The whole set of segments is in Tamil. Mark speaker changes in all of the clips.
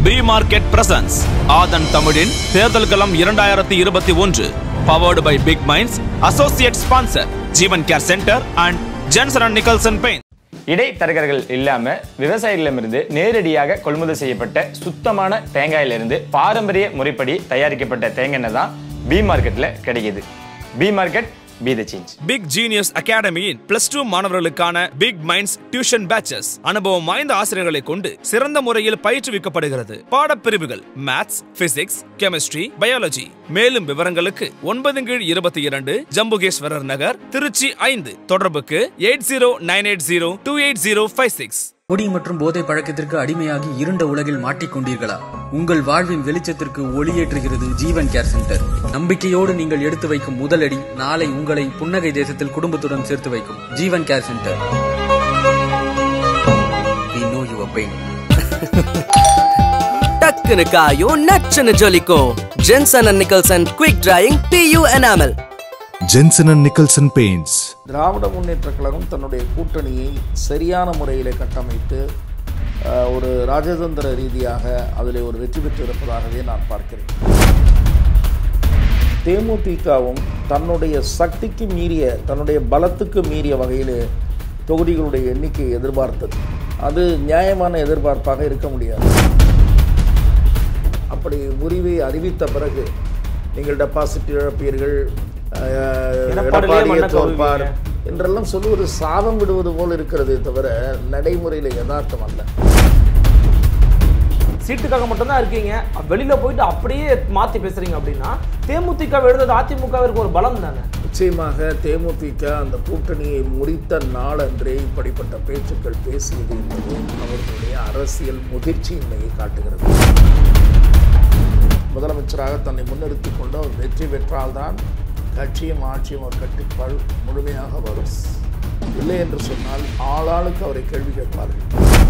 Speaker 1: பி மார்க்கெட் பிரசன்ஸ் ஆதன் தமிழின் தேர்தல் களம் இரண்டாயிரத்தி இருபத்தி ஒன்று powered by big minds associate sponsor Jeevan care centre and Jenson and Nicholson paints
Speaker 2: இடைத்தரகர்கள் இல்லாம விவசாயிகளிடமிருந்து நேரடியாக கொள்முதல் செய்யப்பட்ட சுத்தமான தேங்காயிலிருந்து பாரம்பரிய முறைப்படி தயாரிக்கப்பட்ட தேங்காய் எண்ணெய் தான் பி மார்க்கெட்ல கிடைக்குது B market be the change
Speaker 1: big genius அகாடமியின் பிளஸ் டூ மாணவர்களுக்கான பிக் மைண்ட்ஸ் டியூஷன் பேச்சஸ் அனுபவம் வாய்ந்த ஆசிரியர்களை கொண்டு சிறந்த முறையில் பயிற்றுவிக்கப்படுகிறது பாடப்பிரிவுகள் மேத்ஸ் பிசிக்ஸ் கெமிஸ்ட்ரி பயாலஜி மேலும் விவரங்களுக்கு ஒன்பது கீழ் இருபத்தி இரண்டு ஜம்புகேஸ்வரர் நகர் திருச்சி ஐந்து தொடர்புக்கு eight zero nine eight zero two eight zero five six
Speaker 3: குடி மற்றும் போதை பழக்கத்திற்கு அடிமையாகி இருண்ட உலகில் மாட்டிக்கொண்டீர்களா உங்கள் வாழ்வின் வெளிச்சத்திற்கு ஒளியேற்றுகிறது ஜீவன் கேர் சென்டர் நம்பிக்கையோடு நீங்கள் எடுத்து வைக்கும் முதலடி நாளை உங்களை புன்னகை தேசத்தில் குடும்பத்துடன் சேர்த்து வைக்கும் Jeevan care centre We know your pain.
Speaker 4: டக்குனு காயும் நச்சுன்னு ஜொலிக்கும் Jenson and Nicholson quick drying PU enamel
Speaker 5: Jensen and Nicholson Paints.
Speaker 6: Dravida Munnetra Kazhagam தன்னுடைய கூட்டணியை சரியான முறையில் கட்டமைத்து அஹ், ஒரு ராஜதந்திர ரீதியாக அதில் ஒரு வெற்றி பெற்றிருப்பதாகவே நான் பார்க்கிறேன் தேமுதிகவும் தன்னுடைய சக்திக்கு மீறிய தன்னுடைய பலத்துக்கு மீறிய வகையில் தொகுதிகளுடைய எண்ணிக்கையை எதிர்பார்த்தது அது நியாயமான எதிர்பார்ப்பாக இருக்க முடியாது அப்படி முறிவை அறிவித்த பிறகு நீங்கள் டெபாசிட் இழப்பீர்கள் அஹ்,
Speaker 7: எடப்பாடியிலே
Speaker 6: எடப்பாடியை
Speaker 7: மண்ணை
Speaker 6: தோற்பார்
Speaker 7: கவ்வுவீங்க.
Speaker 6: என்றெல்லாம் சொல்லுவது சாதம் விடுவது போல் இருக்கிறதே தவிர நடைமுறையில் யதார்த்தம் அல்ல
Speaker 7: சீட்டுக்காக மட்டும்தான் இருக்கீங்க வெளியில போயிட்டு அப்படியே மாத்தி பேசுறீங்க அப்படின்னா தேமுதிக எழுந்தது அதிமுகவிற்கு ஒரு பலம் தானே
Speaker 6: நிச்சயமாக தேமுதிக அந்த கூட்டணியை முறித்த நாளன்றே இப்படிப்பட்ட பேச்சுக்கள் பேசியது என்பது அவர்களுடைய அரசியல் முதிர்ச்சியின்மையை காட்டுகிறது முதலமைச்சராக தன்னை முன்னிறுத்திக் கொண்டு அவர் வெற்றி பெற்றால்தான் கட்சியும் ஆட்சியும் அவர் கட்டுப்பாடு முழுமையாக வரும் இல்லை என்று சொன்னால் ஆளாளுக்கு அவரை கேள்வி கேட்பார்கள்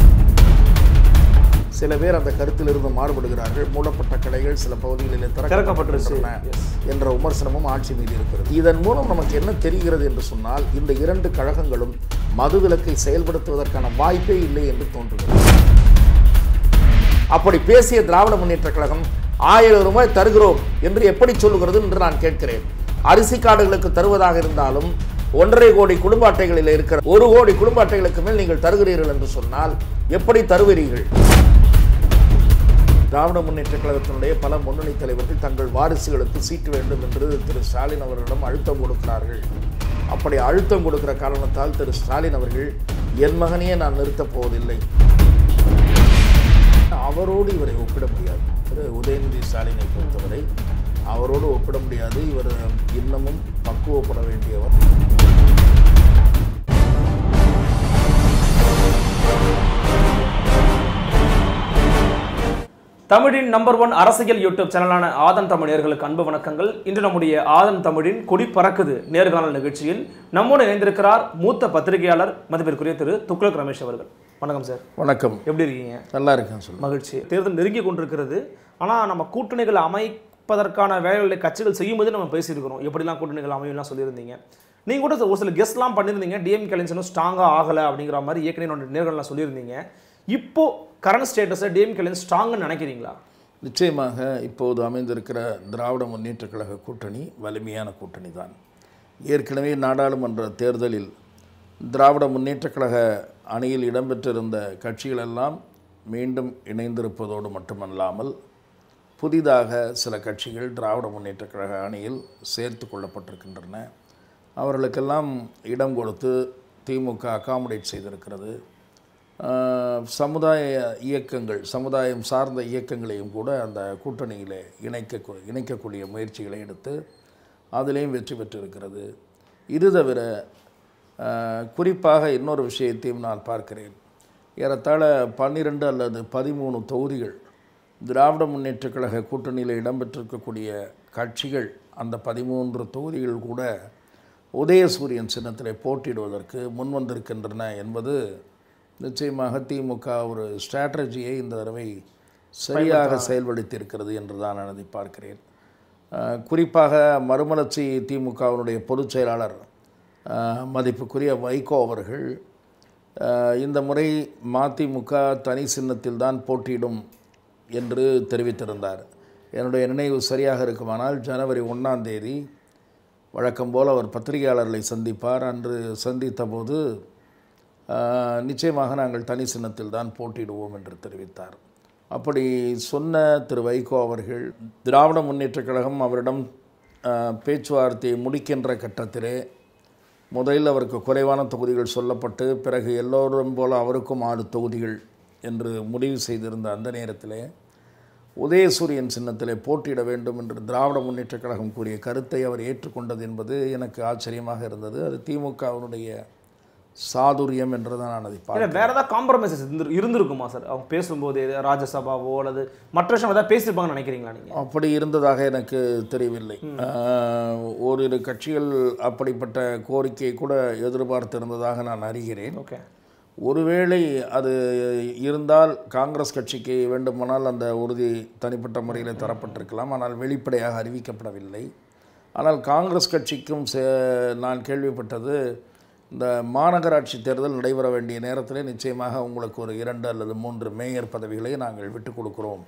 Speaker 6: சில பேர் அந்த கருத்திலிருந்து மாறுபடுகிறார்கள் மூடப்பட்ட கடைகள் சில பகுதிகளில்
Speaker 7: திறக்கப்பட்டிருச்சு.
Speaker 6: திறக்கப்பட்டிருக்கின்றன என்ற விமர்சனமும் ஆட்சி மீது இருக்கிறது இதன் மூலம் நமக்கு என்ன தெரிகிறது என்று சொன்னால் இந்த இரண்டு கழகங்களும் மதுவிலக்கை செயல்படுத்துவதற்கான வாய்ப்பே இல்லை என்று தோன்றுகிறது அப்படி பேசிய திராவிட முன்னேற்ற கழகம் ஆயிரம் ரூபாய் தருகிறோம் என்று எப்படி சொல்லுகிறது என்று நான் கேட்கிறேன் அரிசி கார்டுகளுக்கு தருவதாக இருந்தாலும் ஒன்றரை கோடி குடும்ப அட்டைகளில் இருக்கிற ஒரு கோடி குடும்ப அட்டைகளுக்கு மேல் நீங்கள் தருகிறீர்கள் என்று சொன்னால் எப்படி தருவீர்கள் திராவிட முன்னேற்ற கழகத்தினுடைய பல முன்னணி தலைவர்கள் தங்கள் வாரிசுகளுக்கு சீட்டு வேண்டும் என்று திரு ஸ்டாலின் அவர்களிடம் அழுத்தம் கொடுக்கிறார்கள் அப்படி அழுத்தம் கொடுக்கிற காரணத்தால் திரு ஸ்டாலின் அவர்கள் என் மகனையே நான் நிறுத்தப் போவதில்லை அவரோடு இவரை ஒப்பிட முடியாது திரு உதயநிதி ஸ்டாலினை பொறுத்தவரை அவரோடு ஒப்பிட முடியாது இவர் இன்னமும் பக்குவப்பட வேண்டியவர்
Speaker 7: தமிழின் நம்பர் ஒன் அரசியல் யூடியூப் சேனலான ஆதன் தமிழர்களுக்கு அன்பு வணக்கங்கள் இன்று நம்முடைய ஆதன் தமிழின் கொடி பறக்குது நேர்காணல் நிகழ்ச்சியில் நம்மோடு இணைந்திருக்கிறார் மூத்த பத்திரிகையாளர் மதிப்பிற்குரிய திரு துக்ளக் ரமேஷ் அவர்கள் வணக்கம் சார்
Speaker 6: வணக்கம்
Speaker 7: எப்படி இருக்கீங்க
Speaker 6: நல்லா இருக்கேன் சொல்லுங்கள்
Speaker 7: மகிழ்ச்சி தேர்தல் நெருங்கி கொண்டிருக்கிறது ஆனால் நம்ம கூட்டணிகள் அமைப்பதற்கான வேலைகளை கட்சிகள் செய்யும்போது நம்ம பேசியிருக்கிறோம் எப்படிலாம் கூட்டணிகள் அமையும்லாம் சொல்லியிருந்தீங்க நீங்கள் கூட ஒரு சில கெஸ்ட்லாம் பண்ணியிருந்தீங்க டிஎம் கலைஞனும் ஸ்ட்ராங்காக ஆகலை அப்படிங்கிற மாதிரி ஏற்கனவே என்னோட நேர்கள்லாம் சொல்லியிருந்தீங்க இப்போ கரண்ட் ஸ்டேட்டஸை டிஎம் கலைஞன் ஸ்ட்ராங்குன்னு நினைக்கிறீங்களா
Speaker 6: நிச்சயமாக இப்போது அமைந்திருக்கிற திராவிட முன்னேற்ற கழக கூட்டணி வலிமையான கூட்டணி தான் ஏற்கனவே நாடாளுமன்ற தேர்தலில் திராவிட முன்னேற்ற கழக அணியில் இடம்பெற்றிருந்த கட்சிகளெல்லாம் மீண்டும் இணைந்திருப்பதோடு மட்டுமல்லாமல் புதிதாக சில கட்சிகள் திராவிட முன்னேற்ற கழக அணியில் சேர்த்து கொள்ளப்பட்டிருக்கின்றன அவர்களுக்கெல்லாம் இடம் கொடுத்து திமுக அகாமடேட் செய்திருக்கிறது ஆஹ், சமுதாய இயக்கங்கள் சமுதாயம் சார்ந்த இயக்கங்களையும் கூட அந்த கூட்டணியில் இணைக்க இணைக்கக்கூடிய முயற்சிகளை எடுத்து அதிலேயும் வெற்றி பெற்றிருக்கிறது இது தவிர ஆஹ், குறிப்பாக இன்னொரு விஷயத்தையும் நான் பார்க்கிறேன் ஏறத்தாழ பன்னிரெண்டு அல்லது பதிமூணு தொகுதிகள் திராவிட முன்னேற்ற கழக கூட்டணியில் இடம்பெற்றிருக்கக்கூடிய கட்சிகள் அந்த பதிமூன்று தொகுதிகள் கூட உதயசூரியன் சின்னத்தில் போட்டியிடுவதற்கு முன்வந்திருக்கின்றன என்பது நிச்சயமாக திமுக ஒரு ஸ்ட்ராட்டஜியை இந்த தடவை சரியாக செயல்படுத்தியிருக்கிறது என்று தான் நான் அதை பார்க்கிறேன் அஹ், குறிப்பாக மறுமலர்ச்சி திமுகவினுடைய பொதுச் செயலாளர் அஹ், மதிப்புக்குரிய வைகோ அவர்கள் அஹ், இந்த முறை மதிமுக தனி சின்னத்தில் தான் போட்டியிடும் என்று தெரிவித்திருந்தார் என்னுடைய நினைவு சரியாக இருக்குமானால் ஜனவரி ஒன்றாம் தேதி வழக்கம் போல் அவர் பத்திரிகையாளர்களை சந்திப்பார் அன்று சந்தித்த போது ஆஹ், நிச்சயமாக நாங்கள் தனி சின்னத்தில் தான் போட்டியிடுவோம் என்று தெரிவித்தார் அப்படி சொன்ன திரு வைகோ அவர்கள் திராவிட முன்னேற்றக் கழகம் அவரிடம் ஆஹ், பேச்சுவார்த்தையை முடிக்கின்ற கட்டத்திலே முதலில் அவருக்கு குறைவான தொகுதிகள் சொல்லப்பட்டு பிறகு எல்லோரும் போல அவருக்கும் ஆறு தொகுதிகள் என்று முடிவு செய்திருந்த அந்த நேரத்திலே உதயசூரியன் சின்னத்திலே போட்டியிட வேண்டும் என்று திராவிட முன்னேற்றக் கழகம் கூறிய கருத்தை அவர் ஏற்றுக்கொண்டது என்பது எனக்கு ஆச்சரியமாக இருந்தது அது திமுகவினுடைய சாதுரியம் என்று தான் நான் அதை
Speaker 7: இல்லை
Speaker 6: பார்க்கிறேன்
Speaker 7: வேற ஏதாவது காம்ப்ரமைசஸ் இருந்து இருந்திருக்குமா சார் அவங்க பேசும்போது ராஜ்யசபாவோ அல்லது மற்ற விஷயம் ஏதாவது பேசியிருப்பாங்கன்னு நினைக்கிறீங்களா நீங்கள்
Speaker 6: அப்படி இருந்ததாக எனக்கு தெரியவில்லை ஆஹ், ஓரிரு கட்சிகள் அப்படிப்பட்ட கோரிக்கையை கூட எதிர்பார்த்திருந்ததாக நான் அறிகிறேன்
Speaker 7: ஓகே
Speaker 6: ஒருவேளை அது இருந்தால் காங்கிரஸ் கட்சிக்கு வேண்டுமானால் அந்த உறுதி தனிப்பட்ட முறையில் தரப்பட்டிருக்கலாம் ஆனால் வெளிப்படையாக அறிவிக்கப்படவில்லை ஆனால் காங்கிரஸ் கட்சிக்கும் சே- நான் கேள்விப்பட்டது இந்த மாநகராட்சி தேர்தல் நடைபெற வேண்டிய நேரத்தில் நிச்சயமாக உங்களுக்கு ஒரு இரண்டு அல்லது மூன்று மேயர் பதவிகளை நாங்கள் விட்டுக் கொடுக்கிறோம்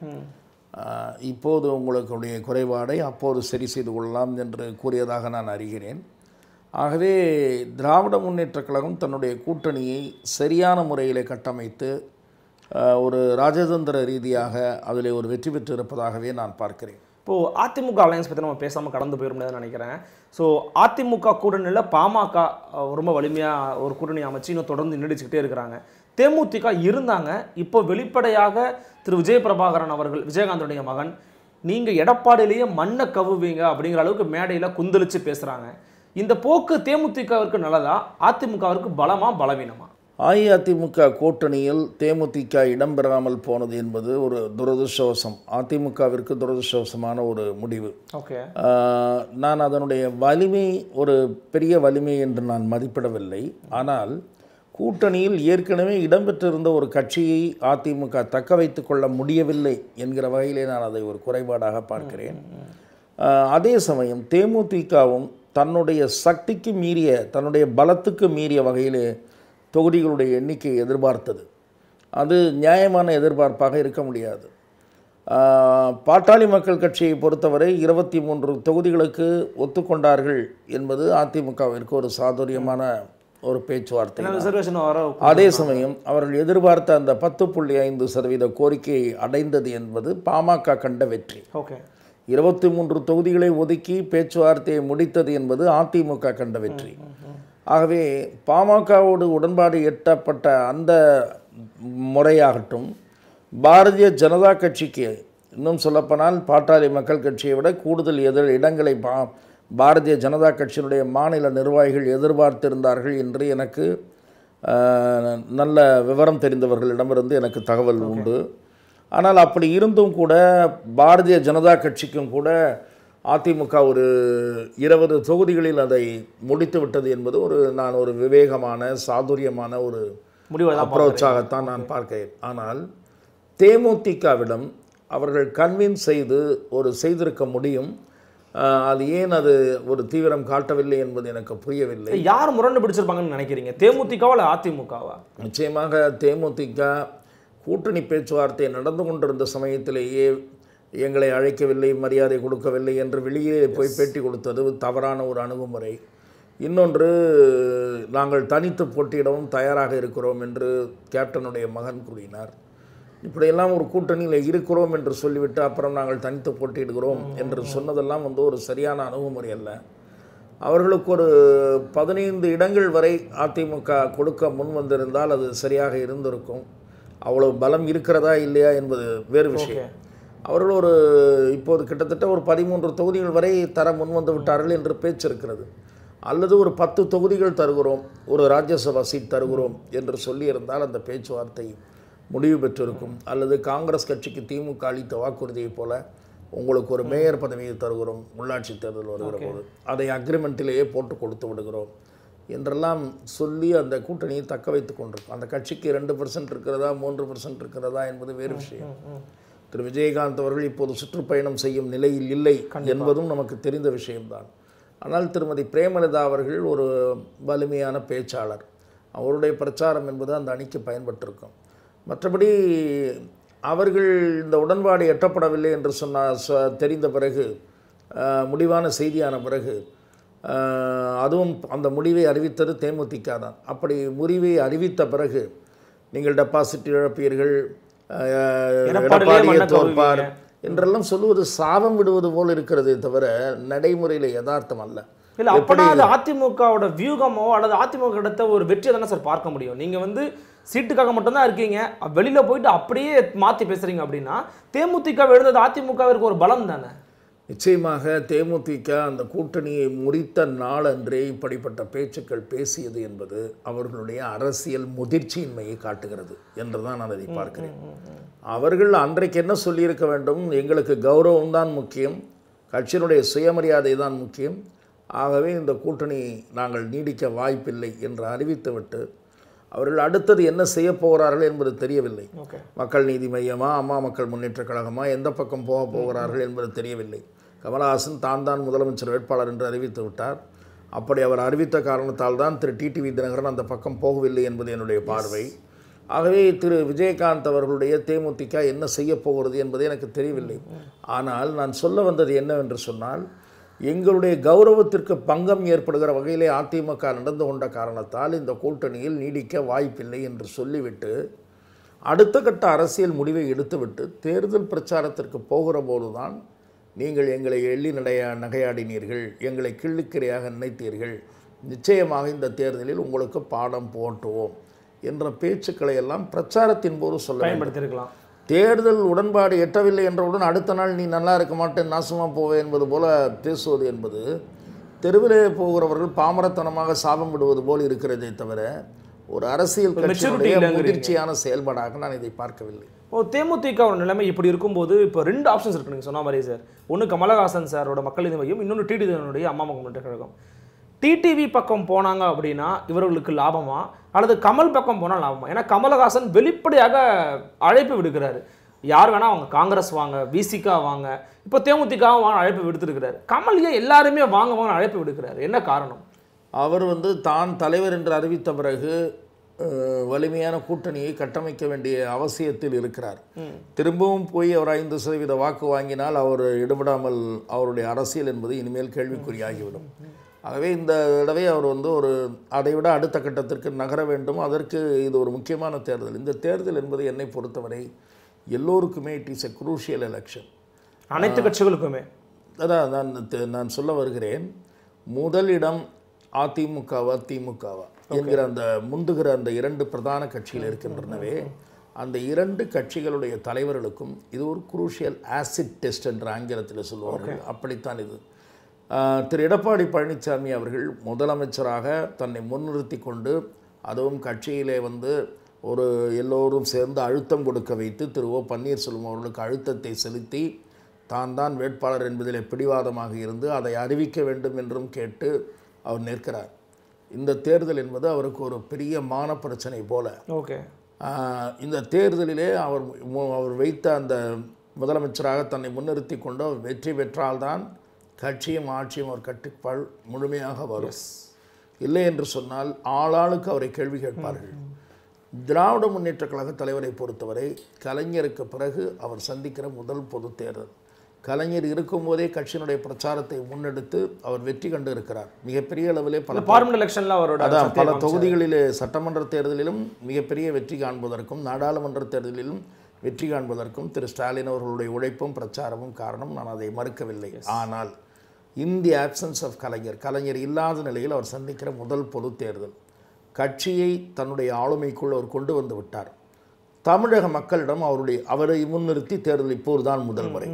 Speaker 6: ஆஹ், இப்போது உங்களுடைய குறைபாடை அப்போது சரி செய்து கொள்ளலாம் என்று கூறியதாக நான் அறிகிறேன் ஆகவே திராவிட முன்னேற்றக் கழகம் தன்னுடைய கூட்டணியை சரியான முறையில் கட்டமைத்து ஆஹ், ஒரு ராஜதந்திர ரீதியாக அதில் ஒரு வெற்றி பெற்று இருப்பதாகவே நான் பார்க்கிறேன்
Speaker 7: இப்போது அதிமுக அலையன்ஸ் பற்றி நம்ம பேசாமல் கடந்து போயிட முடியாதுன்னு நினைக்கிறேன் ஸோ அதிமுக கூட்டணியில் பாமக அஹ், ரொம்ப வலிமையாக ஒரு கூட்டணி அமைச்சு இன்னும் தொடர்ந்து நீடிச்சுக்கிட்டே இருக்கிறாங்க தேமுதிக இருந்தாங்க இப்போ வெளிப்படையாக திரு விஜய் பிரபாகரன் அவர்கள் விஜயகாந்தனுடைய மகன் நீங்கள் எடப்பாடியிலேயே மண்ணை கவுவீங்க அப்படிங்கிற அளவுக்கு மேடையில் குந்தளிச்சு பேசுகிறாங்க இந்த போக்கு தேமுதிகவிற்கு நல்லதா அதிமுகவிற்கு பலமா பலவீனமா
Speaker 6: அஇஅதிமுக கூட்டணியில் தேமுதிக இடம்பெறாமல் போனது என்பது ஒரு துரதிருஷ்டவசம் அதிமுகவிற்கு துரதிருஷ்டவசமான ஒரு முடிவு
Speaker 7: ஓகே
Speaker 6: ஆஹ், நான் அதனுடைய வலிமை ஒரு பெரிய வலிமை என்று நான் மதிப்பிடவில்லை ஆனால் கூட்டணியில் ஏற்கனவே இடம்பெற்றிருந்த ஒரு கட்சியை அதிமுக தக்க வைத்துக் கொள்ள முடியவில்லை என்கிற வகையிலே நான் அதை ஒரு குறைபாடாக பார்க்கிறேன் ஆஹ், அதே சமயம் தேமுதிகவும் தன்னுடைய சக்திக்கு மீறிய தன்னுடைய பலத்துக்கு மீறிய வகையிலே தொகுதிகளுடைய எண்ணிக்கையை எதிர்பார்த்தது அது நியாயமான எதிர்பார்ப்பாக இருக்க முடியாது ஆஹ், பாட்டாளி மக்கள் கட்சியை பொறுத்தவரை இருபத்தி மூன்று தொகுதிகளுக்கு ஒத்துக்கொண்டார்கள் என்பது அதிமுகவிற்கு ஒரு சாதுரியமான ஒரு பேச்சுவார்த்தை தான்.
Speaker 7: ரிசர்வேஷன் வர
Speaker 6: அதே சமயம் அவர்கள் எதிர்பார்த்த அந்த பத்து புள்ளி ஐந்து சதவீத கோரிக்கையை அடைந்தது என்பது பாமக கண்ட வெற்றி
Speaker 7: ஓகே
Speaker 6: இருபத்தி மூன்று தொகுதிகளை ஒதுக்கி பேச்சுவார்த்தையை முடித்தது என்பது அதிமுக கண்ட வெற்றி ஆகவே பாமகவோடு உடன்பாடு எட்டப்பட்ட அந்த முறையாகட்டும் பாரதிய ஜனதா கட்சிக்கு இன்னும் சொல்லப்போனால் பாட்டாளி மக்கள் கட்சியை விட கூடுதல் எதிர் இடங்களை பா பாரதிய ஜனதா கட்சியினுடைய மாநில நிர்வாகிகள் எதிர்பார்த்திருந்தார்கள் என்று எனக்கு ஆஹ், நல்ல விவரம் தெரிந்தவர்களிடமிருந்து எனக்கு தகவல் உண்டு ஆனால் அப்படி இருந்தும் கூட பாரதிய ஜனதா கட்சிக்கும் கூட அதிமுக ஒரு இருபது தொகுதிகளில் அதை முடித்து விட்டது என்பது ஒரு நான் ஒரு விவேகமான சாதுரியமான ஒரு
Speaker 7: முடிவை தான்
Speaker 6: அப்ரோச்சாகத்தான் நான் பார்க்கிறேன் ஆனால் தேமுதிகவிடம் அவர்கள் கன்வின்ஸ் செய்து ஒரு செய்திருக்க முடியும் ஆஹ், அது ஏன் அது ஒரு தீவிரம் காட்டவில்லை என்பது எனக்கு புரியவில்லை
Speaker 7: யார் முரண்டு பிடிச்சிருப்பாங்கன்னு நினைக்கிறீங்க தேமுதிகவா இல்லை அதிமுகவா
Speaker 6: நிச்சயமாக தேமுதிக கூட்டணி பேச்சுவார்த்தை நடந்து கொண்டிருந்த சமயத்திலேயே எங்களை அழைக்கவில்லை மரியாதை கொடுக்கவில்லை என்று வெளியே போய் பேட்டி கொடுத்தது தவறான ஒரு அணுகுமுறை இன்னொன்று நாங்கள் தனித்து போட்டியிடவும் தயாராக இருக்கிறோம் என்று கேப்டனுடைய மகன் கூறினார் இப்படியெல்லாம் ஒரு கூட்டணியில் இருக்கிறோம் என்று சொல்லிவிட்டு அப்புறம் நாங்கள் தனித்து போட்டியிடுகிறோம் என்று சொன்னதெல்லாம் வந்து ஒரு சரியான அணுகுமுறை அல்ல அவர்களுக்கு ஒரு பதினைந்து இடங்கள் வரை அதிமுக கொடுக்க முன் வந்திருந்தால் அது சரியாக இருந்திருக்கும் அவ்வளவு பலம் இருக்கிறதா இல்லையா என்பது வேறு விஷயம் அவர்கள் ஒரு இப்போது கிட்டத்தட்ட ஒரு பதிமூன்று தொகுதிகள் வரை தர முன்வந்து விட்டார்கள் என்று பேச்சு இருக்கிறது அல்லது ஒரு பத்து தொகுதிகள் தருகிறோம் ஒரு ராஜ்யசபா சீட் தருகிறோம் என்று சொல்லியிருந்தால் அந்த பேச்சுவார்த்தை முடிவு பெற்றிருக்கும் அல்லது காங்கிரஸ் கட்சிக்கு திமுக அளித்த வாக்குறுதியைப் போல உங்களுக்கு ஒரு மேயர் பதவியை தருகிறோம் உள்ளாட்சி தேர்தல் வருகிற போது அதை அக்ரிமெண்ட்டிலேயே போட்டு கொடுத்து விடுகிறோம் என்றெல்லாம் சொல்லி அந்த கூட்டணியை தக்க வைத்துக் கொண்டிருக்கும் அந்த கட்சிக்கு ரெண்டு பர்சன்ட் இருக்கிறதா மூன்று பர்சன்ட் இருக்கிறதா என்பது வேறு விஷயம் திரு விஜயகாந்த் அவர்கள் இப்போது சுற்றுப்பயணம் செய்யும் நிலையில் இல்லை என்பதும் நமக்கு தெரிந்த விஷயம்தான் ஆனால் திருமதி பிரேமலதா அவர்கள் ஒரு வலிமையான பேச்சாளர் அவருடைய பிரச்சாரம் என்பது அந்த அணிக்கு பயன்பட்டிருக்கும் மற்றபடி அவர்கள் இந்த உடன்பாடு எட்டப்படவில்லை என்று சொன்ன சொ- தெரிந்த பிறகு ஆஹ், முடிவான செய்தியான பிறகு ஆஹ், அதுவும் அந்த முடிவை அறிவித்தது தேமுதிக தான் அப்படி முடிவை அறிவித்த பிறகு நீங்கள் டெபாசிட் இழப்பீர்கள் ஆஹ்,
Speaker 7: எடப்பாடியிலே
Speaker 6: எடப்பாடியே
Speaker 7: மண்ணை
Speaker 6: தோற்பார்
Speaker 7: கவ்வுவீங்க.
Speaker 6: என்றெல்லாம் சொல்லுவது சாபம் விடுவது போல் இருக்கிறதே தவிர நடைமுறையில் யதார்த்தம் அல்ல
Speaker 7: இல்ல அப்பனா அது அதிமுகவோட வியூகமோ அல்லது அதிமுக எடுத்த ஒரு வெற்றியை தானே சார் பார்க்க முடியும் நீங்க வந்து சீட்டுக்காக மட்டும்தான் இருக்கீங்க வெளியில போயிட்டு அப்படியே மாத்தி பேசுறீங்க அப்படின்னா தேமுதிக எழுந்தது அதிமுகவிற்கு ஒரு பலம் தானே
Speaker 6: நிச்சயமாக தேமுதிக அந்த கூட்டணியை முறித்த நாளன்றே இப்படிப்பட்ட பேச்சுக்கள் பேசியது என்பது அவர்களுடைய அரசியல் முதிர்ச்சியின்மையை காட்டுகிறது என்றுதான் நான் அதை பார்க்கிறேன் அவர்கள் அன்றைக்கு என்ன சொல்லியிருக்க வேண்டும் எங்களுக்கு கௌரவம் தான் முக்கியம் கட்சியினுடைய சுயமரியாதை தான் முக்கியம் ஆகவே இந்த கூட்டணி நாங்கள் நீடிக்க வாய்ப்பில்லை என்று அறிவித்துவிட்டு அவர்கள் அடுத்தது என்ன செய்ய போகிறார்கள் என்பது தெரியவில்லை
Speaker 7: ஓகே
Speaker 6: மக்கள் நீதி மையமா அம்மா மக்கள் முன்னேற்றக் கழகமா எந்த பக்கம் போக போகிறார்கள் என்பது தெரியவில்லை கமலஹாசன் தான் தான் முதலமைச்சர் வேட்பாளர் என்று அறிவித்து விட்டார் அப்படி அவர் அறிவித்த காரணத்தால் தான் திரு டிடிவி தினகரன் அந்த பக்கம் போகவில்லை என்பது என்னுடைய பார்வை ஆகவே திரு விஜயகாந்த் அவர்களுடைய தேமுதிக என்ன செய்ய போகிறது என்பது எனக்கு தெரியவில்லை ஆனால் நான் சொல்ல வந்தது என்னவென்று சொன்னால் எங்களுடைய கௌரவத்திற்கு பங்கம் ஏற்படுகிற வகையிலே அதிமுக நடந்து கொண்ட காரணத்தால் இந்த கூட்டணியில் நீடிக்க வாய்ப்பில்லை என்று சொல்லிவிட்டு அடுத்த கட்ட அரசியல் முடிவை எடுத்துவிட்டு தேர்தல் பிரச்சாரத்திற்கு போகிற போதுதான் நீங்கள் எங்களை எள்ளி நடைய நகையாடினீர்கள் எங்களை கிள்ளுக்கிரையாக நினைத்தீர்கள் நிச்சயமாக இந்த தேர்தலில் உங்களுக்கு பாடம் போட்டுவோம் என்ற பேச்சுக்களை எல்லாம் பிரச்சாரத்தின் போது சொல்ல வேண்டும்
Speaker 7: பயன்படுத்தியிருக்கலாம்
Speaker 6: தேர்தல் உடன்பாடு எட்டவில்லை என்றவுடன் அடுத்த நாள் நீ நல்லா இருக்க மாட்டேன் நாசமாக போவே என்பது போல பேசுவது என்பது தெருவிலே போகிறவர்கள் பாமரத்தனமாக சாபம் விடுவது போல் இருக்கிறதே தவிர ஒரு அரசியல்
Speaker 7: maturity
Speaker 6: கட்சியினுடைய
Speaker 7: இல்லைங்கிறீங்க.
Speaker 6: முதிர்ச்சியான செயல்பாடாக நான் இதை பார்க்கவில்லை
Speaker 7: ஓ தேமுதிக ஒரு நிலைமை இப்படி இருக்கும்போது இப்போ ரெண்டு ஆப்ஷன்ஸ் இருக்கு நீங்கள் சொன்ன மாதிரி சார் ஒன்று கமலஹாசன் சாரோட மக்கள் நீதி மையம் இன்னொன்று டிடிவினுடைய அம்மா மக்கள் முன்னேற்ற கழகம் டிடிவி பக்கம் போனாங்க அப்படின்னா இவர்களுக்கு லாபமா அல்லது கமல் பக்கம் போனால் லாபமா ஏன்னா கமலஹாசன் வெளிப்படையாக அழைப்பு விடுக்கிறாரு யார் வேணா அவங்க காங்கிரஸ் வாங்க விசிகா வாங்க இப்போ தேமுதிகவும் வாங்க அழைப்பு விடுத்திருக்கிறாரு கமல் ஏன் எல்லாருமே வாங்க வாங்க அழைப்பு விடுக்கிறாரு என்ன காரணம்
Speaker 6: அவர் வந்து தான் தலைவர் என்று அறிவித்த பிறகு அஹ், வலிமையான கூட்டணியை கட்டமைக்க வேண்டிய அவசியத்தில் இருக்கிறார் திரும்பவும் போய் அவர் ஐந்து சதவீத வாக்கு வாங்கினால் அவர் ஈடுபடாமல் அவருடைய அரசியல் என்பது இனிமேல் கேள்விக்குறியாகிவிடும் ஆகவே இந்த தடவை அவர் வந்து ஒரு அதைவிட அடுத்த கட்டத்திற்கு நகர வேண்டும் அதற்கு இது ஒரு முக்கியமான தேர்தல் இந்த தேர்தல் என்பது என்னை பொறுத்தவரை எல்லோருக்குமே it is a crucial election
Speaker 7: அனைத்து கட்சிகளுக்குமே
Speaker 6: அதான் நான் தெ- நான் சொல்ல வருகிறேன் முதலிடம் அதிமுகவா திமுகவா என்கிற அந்த முந்துகிற அந்த இரண்டு பிரதான கட்சிகள் இருக்கின்றனவே அந்த இரண்டு கட்சிகளுடைய தலைவர்களுக்கும் இது ஒரு குரூஷியல் ஆசிட் டெஸ்ட் என்ற ஆங்கிலத்தில் சொல்லுவார்கள் அப்படித்தான் இது ஆஹ், திரு எடப்பாடி பழனிசாமி அவர்கள் முதலமைச்சராக தன்னை முன்னிறுத்தி கொண்டு அதுவும் கட்சியிலே வந்து ஒரு எல்லோரும் சேர்ந்து அழுத்தம் கொடுக்க வைத்து திரு ஓ பன்னீர்செல்வம் அவர்களுக்கு அழுத்தத்தை செலுத்தி தான் தான் வேட்பாளர் என்பதிலே பிடிவாதமாக இருந்து அதை அறிவிக்க வேண்டும் என்றும் கேட்டு அவர் நிற்கிறார் இந்த தேர்தல் என்பது அவருக்கு ஒரு பெரிய மான பிரச்சனை போல
Speaker 7: ஓகே
Speaker 6: ஆஹ், இந்த தேர்தலிலே அவர் மு- அவர் வைத்த அந்த முதலமைச்சராக தன்னை முன்னிறுத்தி கொண்டு அவர் வெற்றி பெற்றால்தான் கட்சியும் ஆட்சியும் அவர் கட்டுப்பால் முழுமையாக வரும் இல்லை என்று சொன்னால் ஆளாளுக்கு அவரை கேள்வி கேட்பார்கள் திராவிட முன்னேற்றக் கழக தலைவரை பொறுத்தவரை கலைஞருக்கு பிறகு அவர் சந்திக்கிற முதல் பொது தேர்தல் கலைஞர் இருக்கும்போதே கட்சியினுடைய பிரச்சாரத்தை முன்னெடுத்து அவர் வெற்றி கண்டு இருக்கிறார் மிகப்பெரிய அளவிலே பல
Speaker 7: பார்லிமெண்ட் எலெக்ஷன்ல அவரோட
Speaker 6: அதான்
Speaker 7: சக்தியை
Speaker 6: பல
Speaker 7: காமிச்சாரு.
Speaker 6: தொகுதிகளிலே சட்டமன்ற தேர்தலிலும் மிகப்பெரிய வெற்றி காண்பதற்கும் நாடாளுமன்ற தேர்தலிலும் வெற்றி காண்பதற்கும் திரு ஸ்டாலின் அவர்களுடைய உழைப்பும் பிரச்சாரமும் காரணம் நான் அதை மறுக்கவில்லை ஆனால் இன் தி ஆப்சன்ஸ் ஆஃப் கலைஞர் கலைஞர் இல்லாத நிலையில் அவர் சந்திக்கிற முதல் பொது தேர்தல் கட்சியை தன்னுடைய ஆளுமைக்குள் அவர் கொண்டு வந்து விட்டார் தமிழக மக்களிடம் அவருடைய அவரை முன்னிறுத்தி தேர்தல் இப்போதுதான் முதல் முறை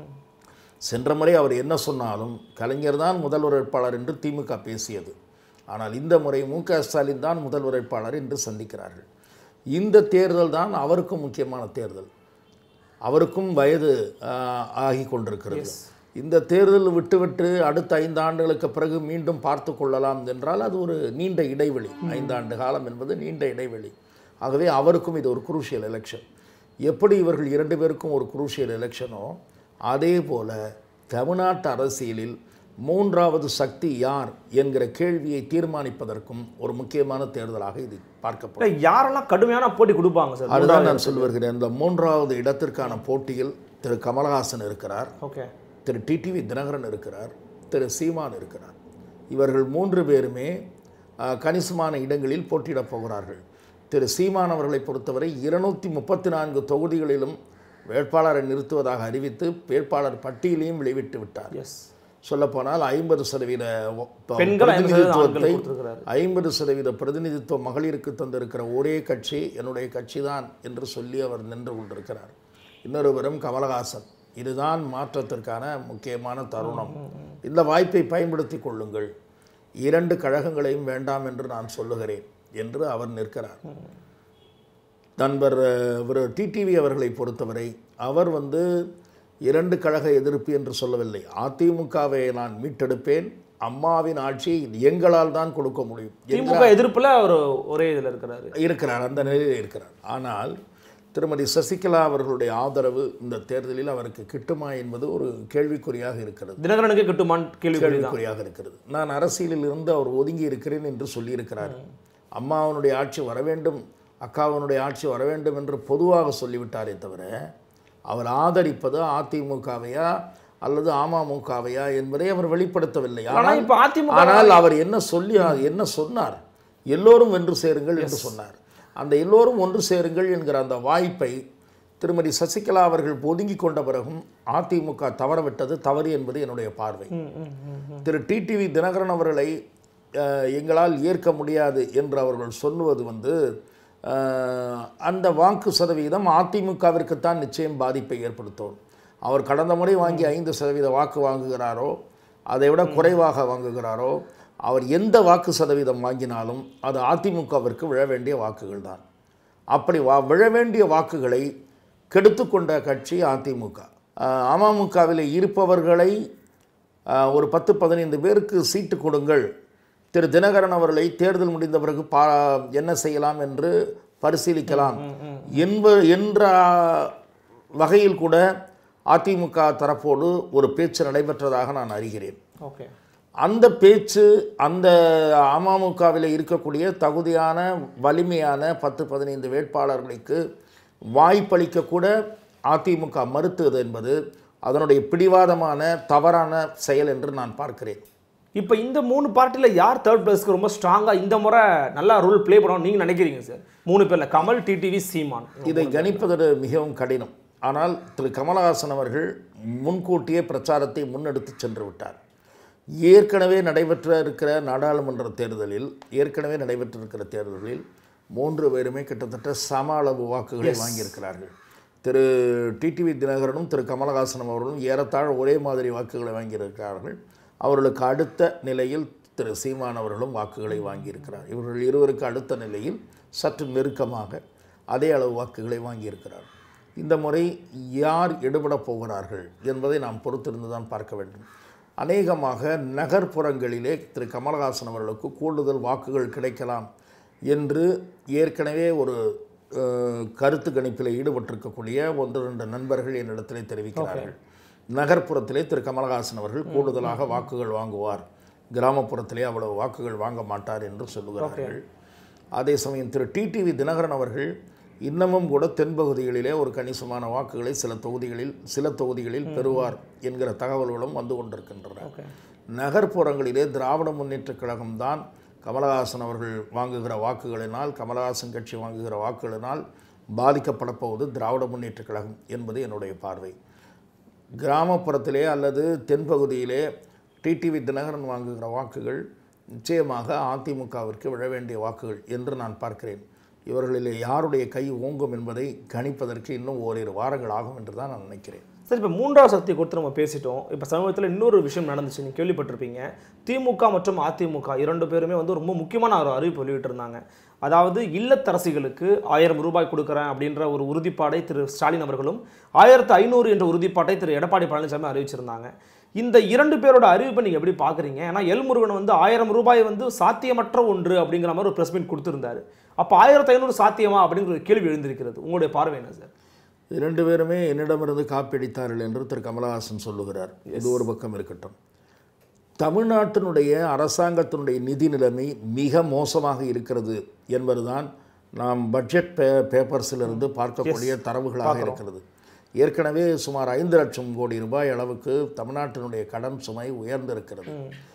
Speaker 6: சென்ற முறை அவர் என்ன சொன்னாலும் கலைஞர் தான் முதல்வர் வேட்பாளர் என்று திமுக பேசியது ஆனால் இந்த முறை மு க ஸ்டாலின் தான் முதல்வர் வேட்பாளர் என்று சந்திக்கிறார்கள் இந்த தேர்தல் தான் அவருக்கும் முக்கியமான தேர்தல் அவருக்கும் வயது ஆஹ், ஆகி கொண்டிருக்கிறது இந்த தேர்தல் விட்டுவிட்டு அடுத்த ஐந்து ஆண்டுகளுக்கு பிறகு மீண்டும் பார்த்து கொள்ளலாம் என்றால் அது ஒரு நீண்ட இடைவெளி ஐந்தாண்டு காலம் என்பது நீண்ட இடைவெளி ஆகவே அவருக்கும் இது ஒரு குரூஷியல் எலெக்ஷன் எப்படி இவர்கள் இரண்டு பேருக்கும் ஒரு குரூஷியல் எலெக்ஷனோ அதே போல தமிழ்நாட்டு அரசியலில் மூன்றாவது சக்தி யார் என்கிற கேள்வியை தீர்மானிப்பதற்கும் ஒரு முக்கியமான தேர்தலாக இது பார்க்கப்படும்
Speaker 7: இல்ல, யாரெல்லாம் கடுமையான போட்டி கொடுப்பாங்க சார்
Speaker 6: அதுதான் நான் சொல்ல வருகிறேன் இந்த மூன்றாவது இடத்திற்கான போட்டியில் திரு கமலஹாசன் இருக்கிறார்
Speaker 7: ஓகே
Speaker 6: திரு டிடிவி தினகரன் இருக்கிறார் திரு சீமான் இருக்கிறார் இவர்கள் மூன்று பேருமே அஹ், கணிசமான இடங்களில் போட்டியிடப் போகிறார்கள் திரு சீமான் அவர்களை பொறுத்தவரை இருநூத்தி முப்பத்தி நான்கு தொகுதிகளிலும் வேட்பாளரை நிறுத்துவதாக அறிவித்து வேட்பாளர் பட்டியலையும் வெளிவிட்டு விட்டார்
Speaker 7: எஸ்
Speaker 6: சொல்லப்போனால் ஐம்பது சதவீத ஒ- ப-
Speaker 7: பெண்கள் 50% ஆண்கள்
Speaker 6: பிரதிநிதித்துவத்தை
Speaker 7: கொடுத்திருக்கிறாரு.
Speaker 6: ஐம்பது சதவீத பிரதிநிதித்துவம் மகளிருக்கு தந்திருக்கிற ஒரே கட்சி என்னுடைய கட்சி தான் என்று சொல்லி அவர் நின்று கொண்டிருக்கிறார் இன்னொருவரும் கமலஹாசன் இதுதான் மாற்றத்திற்கான முக்கியமான தருணம் இந்த வாய்ப்பை பயன்படுத்தி கொள்ளுங்கள் இரண்டு கழகங்களையும் வேண்டாம் என்று நான் சொல்லுகிறேன் என்று அவர் நிற்கிறார் நண்பர் அஹ், இவர் டிடிவி அவர்களை பொறுத்தவரை அவர் வந்து இரண்டு கழக எதிர்ப்பு என்று சொல்லவில்லை அதிமுகவை நான் மீட்டெடுப்பேன் அம்மாவின் ஆட்சி எங்களால் தான் கொடுக்க முடியும் என்கிற
Speaker 7: திமுக எதிர்ப்புல அவர் ஒரே இதுல இருக்கிறாரு
Speaker 6: இருக்கிறார் அந்த நிலையில் இருக்கிறார் ஆனால் திருமதி சசிகலா அவர்களுடைய ஆதரவு இந்த தேர்தலில் அவருக்கு கிட்டுமா என்பது ஒரு கேள்விக்குறியாக இருக்கிறது
Speaker 7: தினகரனுக்கு கிட்டுமான் கேள்வி
Speaker 6: கேள்விக்குறியாக இருக்கிறது நான் அரசியலில் இருந்து அவர் ஒதுங்கி இருக்கிறேன் என்று சொல்லியிருக்கிறார் அம்மாவனுடைய ஆட்சி வர வேண்டும் அக்காவனுடைய ஆட்சி வர வேண்டும் என்று பொதுவாக சொல்லிவிட்டாரே தவிர அவர் ஆதரிப்பது அதிமுகவையா அல்லது அமமுகவையா என்பதை அவர் வெளிப்படுத்தவில்லை
Speaker 7: ஆனா
Speaker 6: ஆனால்
Speaker 7: இப்ப அதிமுக
Speaker 6: ஆனால் அவர் என்ன சொல்லி என்ன சொன்னார் எல்லோரும் ஒன்று சேருங்கள் என்று சொன்னார் அந்த எல்லோரும் ஒன்று சேருங்கள் என்கிற அந்த வாய்ப்பை திருமதி சசிகலா அவர்கள் ஒதுங்கி கொண்ட பிறகும் அதிமுக தவறவிட்டது தவறு என்பது என்னுடைய பார்வை திரு டிடிவி தினகரன் அவர்களை அஹ், எங்களால் ஏற்க முடியாது என்று அவர்கள் சொல்லுவது வந்து அஹ், அந்த வாக்கு சதவீதம் அதிமுகவிற்குத்தான் நிச்சயம் பாதிப்பை ஏற்படுத்தும் அவர் கடந்த முறை வாங்கி ஐந்து சதவீத வாக்கு வாங்குகிறாரோ அதை விட குறைவாக வாங்குகிறாரோ அவர் எந்த வாக்கு சதவீதம் வாங்கினாலும் அது அதிமுகவிற்கு விழ வேண்டிய வாக்குகள் தான் அப்படி வா விழ வேண்டிய வாக்குகளை கெடுத்துக்கொண்ட கட்சி அதிமுக அஹ், அமமுகவில் இருப்பவர்களை அஹ், ஒரு பத்து பதினைந்து பேருக்கு சீட்டு கொடுங்கள் திரு தினகரன் அவர்களை தேர்தல் முடிந்த பிறகு பா என்ன செய்யலாம் என்று பரிசீலிக்கலாம் என்ப என்ற வகையில் கூட அதிமுக தரப்போடு ஒரு பேச்சு நடைபெற்றதாக நான் அறிகிறேன்
Speaker 7: ஓகே
Speaker 6: அந்த பேச்சு அந்த அமமுகவில் இருக்கக்கூடிய தகுதியான வலிமையான பத்து பதினைந்து வேட்பாளர்களுக்கு வாய்ப்பளிக்க கூட அதிமுக மறுத்தது என்பது அதனுடைய பிடிவாதமான தவறான செயல் என்று நான் பார்க்கிறேன்
Speaker 7: இப்போ இந்த மூணு பார்ட்டில யார் தேர்ட் பிளேஸ்க்கு ரொம்ப ஸ்ட்ராங்கா இந்த முறை நல்லா ரோல் ப்ளே பண்ணணும் நீங்க நினைக்கிறீங்க சார் மூணு பேர்ல கமல் டிடிவி சீமான்
Speaker 6: இதை கணிப்பது மிகவும் கடினம் ஆனால் திரு கமலஹாசன் அவர்கள் முன்கூட்டியே பிரச்சாரத்தை முன்னெடுத்து சென்று விட்டார் ஏற்கனவே நடைபெற்ற இருக்கிற நாடாளுமன்ற தேர்தலில் ஏற்கனவே நடைபெற்றிருக்கிற தேர்தலில் மூன்று பேருமே கிட்டத்தட்ட சம அளவு வாக்குகளை வாங்கியிருக்கிறார்கள் திரு டிடிவி தினகரனும் திரு கமலஹாசனும் அவர்களும் ஏறத்தாழ ஒரே மாதிரி வாக்குகளை வாங்கியிருக்கிறார்கள் அவர்களுக்கு அடுத்த நிலையில் திரு சீமான் அவர்களும் வாக்குகளை வாங்கியிருக்கிறார் இவர்கள் இருவருக்கு அடுத்த நிலையில் சற்று நெருக்கமாக அதே அளவு வாக்குகளை வாங்கியிருக்கிறார் இந்த முறை யார் எடுபடப் போகிறார்கள் என்பதை நாம் பொறுத்திருந்து தான் பார்க்க வேண்டும் அநேகமாக நகர்ப்புறங்களிலே திரு கமலஹாசன் அவர்களுக்கு கூடுதல் வாக்குகள் கிடைக்கலாம் என்று ஏற்கனவே ஒரு அஹ், கருத்து கணிப்பில் ஈடுபட்டிருக்கக்கூடிய ஒன்று ரெண்டு நண்பர்கள் என்னிடத்திலே தெரிவிக்கிறார்கள் நகர்ப்புறத்திலே திரு கமலஹாசன் அவர்கள் கூடுதலாக வாக்குகள் வாங்குவார் கிராமப்புறத்திலே அவ்வளவு வாக்குகள் வாங்க மாட்டார் என்று சொல்லுகிறார்கள் அதே சமயம் திரு டிடிவி தினகரன் அவர்கள் இன்னமும் கூட தென்பகுதிகளிலே ஒரு கணிசமான வாக்குகளை சில தொகுதிகளில் சில தொகுதிகளில் பெறுவார் என்கிற தகவல்களும் வந்து கொண்டிருக்கின்றன நகர்ப்புறங்களிலே திராவிட முன்னேற்றக் கழகம்தான் கமலஹாசன் அவர்கள் வாங்குகிற வாக்குகளினால் கமலஹாசன் கட்சி வாங்குகிற வாக்குகளினால் பாதிக்கப்பட போவது திராவிட முன்னேற்றக் கழகம் என்பது என்னுடைய பார்வை கிராமப்புறத்திலே அல்லது தென்பகுதியிலே டிடிவி தினகரன் வாங்குகிற வாக்குகள் நிச்சயமாக அதிமுகவிற்கு விழ வேண்டிய வாக்குகள் என்று நான் பார்க்கிறேன் இவர்களிலே யாருடைய கை ஓங்கும் என்பதை கணிப்பதற்கு இன்னும் ஓரிரு வாரங்கள் ஆகும் என்று தான் நான் நினைக்கிறேன்
Speaker 7: சரி இப்போ மூன்றாவது சக்தியை குறித்து நம்ம பேசிட்டோம் இப்போ சமீபத்தில் இன்னொரு விஷயம் நடந்துச்சு நீங்கள் கேள்விப்பட்டிருப்பீங்க திமுக மற்றும் அதிமுக இரண்டு பேருமே வந்து ரொம்ப முக்கியமான ஒரு அறிவிப்பு வெளியிட்டிருந்தாங்க அதாவது இல்லத்தரசிகளுக்கு ஆயிரம் ரூபாய் கொடுக்குறேன் அப்படின்ற ஒரு உறுதிப்பாடை திரு ஸ்டாலின் அவர்களும் ஆயிரத்து ஐநூறு என்ற உறுதிப்பாட்டை திரு எடப்பாடி பழனிசாமி அறிவிச்சிருந்தாங்க இந்த இரண்டு பேரோட அறிவிப்பை நீங்கள் எப்படி பார்க்குறீங்க ஏன்னா எல் முருகன் வந்து ஆயிரம் ரூபாய் வந்து சாத்தியமற்ற ஒன்று அப்படிங்கிற மாதிரி ஒரு ப்ரெஸ் மீட் கொடுத்துருந்தாரு அப்போ ஆயிரத்து ஐநூறு சாத்தியமா அப்படிங்கிற ஒரு கேள்வி எழுந்திருக்கிறது உங்களுடைய பார்வை என்ன சார்
Speaker 6: இரண்டு பேருமே என்னிடமிருந்து காப்பியடித்தார்கள் என்று திரு கமலஹாசன் சொல்லுகிறார் இது ஒரு பக்கம் இருக்கட்டும் தமிழ்நாட்டினுடைய அரசாங்கத்தினுடைய நிதி நிலைமை மிக மோசமாக இருக்கிறது என்பதுதான் நாம் பட்ஜெட் பே பேப்பர்ஸிலிருந்து பார்க்கக்கூடிய தரவுகளாக இருக்கிறது ஏற்கனவே சுமார் ஐந்து லட்சம் கோடி ரூபாய் அளவுக்கு தமிழ்நாட்டினுடைய கடன் சுமை உயர்ந்திருக்கிறது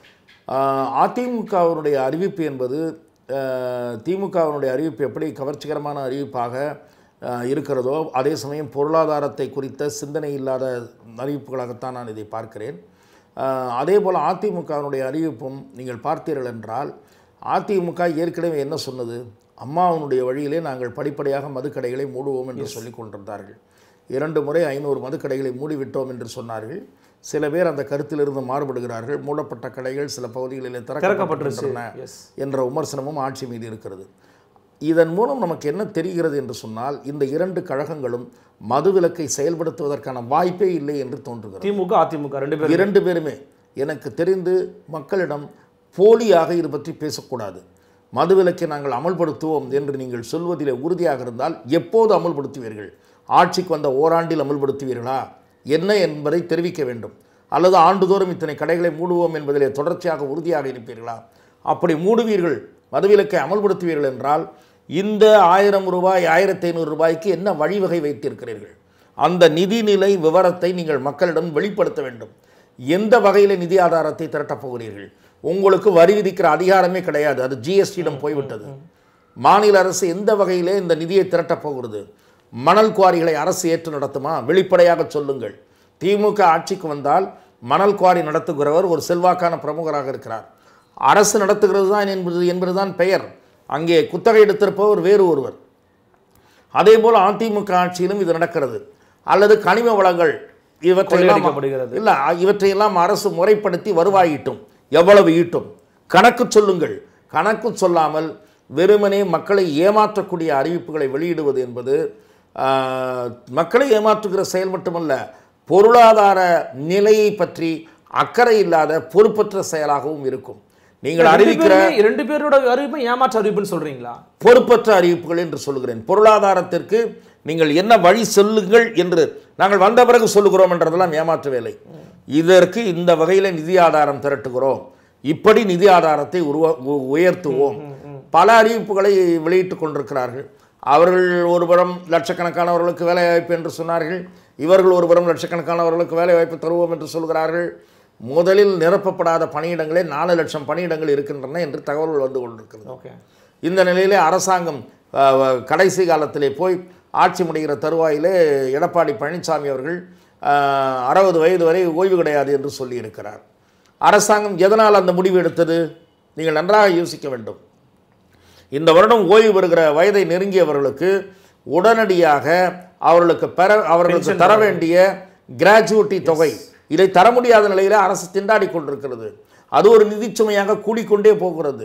Speaker 6: ஆஹ் அதிமுகவினுடைய அறிவிப்பு என்பது ஆஹ் திமுகவினுடைய அறிவிப்பு எப்படி கவர்ச்சிகரமான அறிவிப்பாக ஆஹ் இருக்கிறதோ அதே சமயம் பொருளாதாரத்தை குறித்த சிந்தனை இல்லாத அறிவிப்புகளாகத்தான் நான் இதை பார்க்கிறேன் ஆஹ் அதே போல் அதிமுகவினுடைய அறிவிப்பும் நீங்கள் பார்த்தீர்கள் என்றால் அதிமுக ஏற்கனவே என்ன சொன்னது அம்மாவினுடைய வழியிலே நாங்கள் படிப்படியாக மதுக்கடைகளை மூடுவோம் என்று சொல்லிக் கொண்டிருந்தார்கள் இரண்டு முறை ஐநூறு மதுக்கடைகளை மூடிவிட்டோம் என்று சொன்னார்கள் சில பேர் அந்த கருத்திலிருந்து மாறுபடுகிறார்கள் மூடப்பட்ட கடைகள் சில பகுதிகளில்
Speaker 7: திறக்கப்பட்டிருச்சு.
Speaker 6: திறக்கப்பட்டிருக்கின்றன
Speaker 7: Yes.
Speaker 6: என்ற விமர்சனமும் ஆட்சி மீது இருக்கிறது இதன் மூலம் நமக்கு என்ன தெரிகிறது என்று சொன்னால் இந்த இரண்டு கழகங்களும் மதுவிலக்கை செயல்படுத்துவதற்கான வாய்ப்பே இல்லை என்று தோன்றுகிறது
Speaker 7: திமுக அதிமுக ரெண்டு பேரும்
Speaker 6: இரண்டு பேருமே எனக்கு தெரிந்து மக்களிடம் போலியாக இது பற்றி பேசக்கூடாது மதுவிலக்கை நாங்கள் அமல்படுத்துவோம் என்று நீங்கள் சொல்வதிலே உறுதியாக இருந்தால் எப்போது அமல்படுத்துவீர்கள் ஆட்சிக்கு வந்த ஓராண்டில் அமல்படுத்துவீர்களா என்ன என்பதை தெரிவிக்க வேண்டும் அல்லது ஆண்டுதோறும் இத்தனை கடைகளை மூடுவோம் என்பதிலே தொடர்ச்சியாக உறுதியாக இருப்பீர்களா அப்படி மூடுவீர்கள் மதுவிலக்கை அமல்படுத்துவீர்கள் என்றால் இந்த ஆயிரம் ரூபாய் ஆயிரத்தி ஐநூறு ரூபாய்க்கு என்ன வழிவகை வைத்திருக்கிறீர்கள் அந்த நிதிநிலை விவரத்தை நீங்கள் மக்களிடம் வெளிப்படுத்த வேண்டும் எந்த வகையில் நிதி ஆதாரத்தை திரட்டப் போகிறீர்கள் உங்களுக்கு வரி விதிக்கிற அதிகாரமே கிடையாது அது ஜிஎஸ்டியிடம் போய்விட்டது மாநில அரசு எந்த வகையிலே இந்த நிதியை திரட்டப் போகிறது மணல் குவாரிகளை அரசு ஏற்று நடத்துமா வெளிப்படையாக சொல்லுங்கள் திமுக ஆட்சிக்கு வந்தால் மணல் குவாரி நடத்துகிறவர் ஒரு செல்வாக்கான பிரமுகராக இருக்கிறார் அரசு நடத்துகிறது தான் என்பது என்பதுதான் பெயர் அங்கே குத்தகை எடுத்திருப்பவர் வேறு ஒருவர் அதே போல் அதிமுக ஆட்சியிலும் இது நடக்கிறது அல்லது கனிம வளங்கள் இவற்றையெல்லாம்
Speaker 7: கொள்ளையடிக்கப்படுகிறது.
Speaker 6: இல்லை இவற்றையெல்லாம் அரசு முறைப்படுத்தி வருவாய் ஈட்டும் எவ்வளவு ஈட்டும் கணக்கு சொல்லுங்கள் கணக்கு சொல்லாமல் வெறுமனே மக்களை ஏமாற்றக்கூடிய அறிவிப்புகளை வெளியிடுவது என்பது ஆஹ், மக்களை ஏமாற்றுகிற செயல் மட்டுமல்ல பொருளாதார நிலையை பற்றி அக்கறை இல்லாத பொறுப்பற்ற செயலாகவும் இருக்கும் நீங்கள்
Speaker 7: ரெண்டு
Speaker 6: அறிவிக்கிற
Speaker 7: பேருமே- ரெண்டு பேரோட அறிவிப்பும் ஏமாற்று அறிவிப்புன்னு சொல்றீங்களா
Speaker 6: பொறுப்பற்ற அறிவிப்புகள் என்று சொல்லுகிறேன் பொருளாதாரத்திற்கு நீங்கள் என்ன வழி சொல்லுங்கள் என்று நாங்கள் வந்த பிறகு சொல்லுகிறோம் என்றதெல்லாம் ஏமாற்று வேலை இதற்கு இந்த வகையில் நிதி ஆதாரம் திரட்டுகிறோம் இப்படி நிதி ஆதாரத்தை உருவ உ- உயர்த்துவோம் பல அறிவிப்புகளை வெளியிட்டுக் கொண்டிருக்கிறார்கள் அவர்கள் ஒருபுறம் லட்சக்கணக்கானவர்களுக்கு வேலை வாய்ப்பு என்று சொன்னார்கள் இவர்கள் ஒருபுறம் லட்சக்கணக்கானவர்களுக்கு வேலை வாய்ப்பு தருவோம் என்று சொல்கிறார்கள் முதலில் நிரப்பப்படாத பணியிடங்களே நாலு லட்சம் பணியிடங்கள் இருக்கின்றன என்று தகவல்கள் வந்து கொண்டிருக்கிறது
Speaker 7: ஓகே
Speaker 6: இந்த நிலையிலே அரசாங்கம் அஹ், வ- கடைசி காலத்திலே போய் ஆட்சி முடிகிற தருவாயிலே எடப்பாடி பழனிசாமி அவர்கள் அறுபது வயது வரை ஓய்வு கிடையாது என்று சொல்லியிருக்கிறார் அரசாங்கம் எதனால் அந்த முடிவு எடுத்தது நீங்கள் நன்றாக யோசிக்க வேண்டும் இந்த வருடம் ஓய்வு பெறுகிற வயதை நெருங்கியவர்களுக்கு உடனடியாக அவர்களுக்கு பெற அவர்களுக்கு தர வேண்டிய கிராஜுவிட்டி தொகை இதை தர முடியாத நிலையில் அரசு திண்டாடி கொண்டிருக்கிறது அது ஒரு நிதிச்சுமையாக கூடிக்கொண்டே போகிறது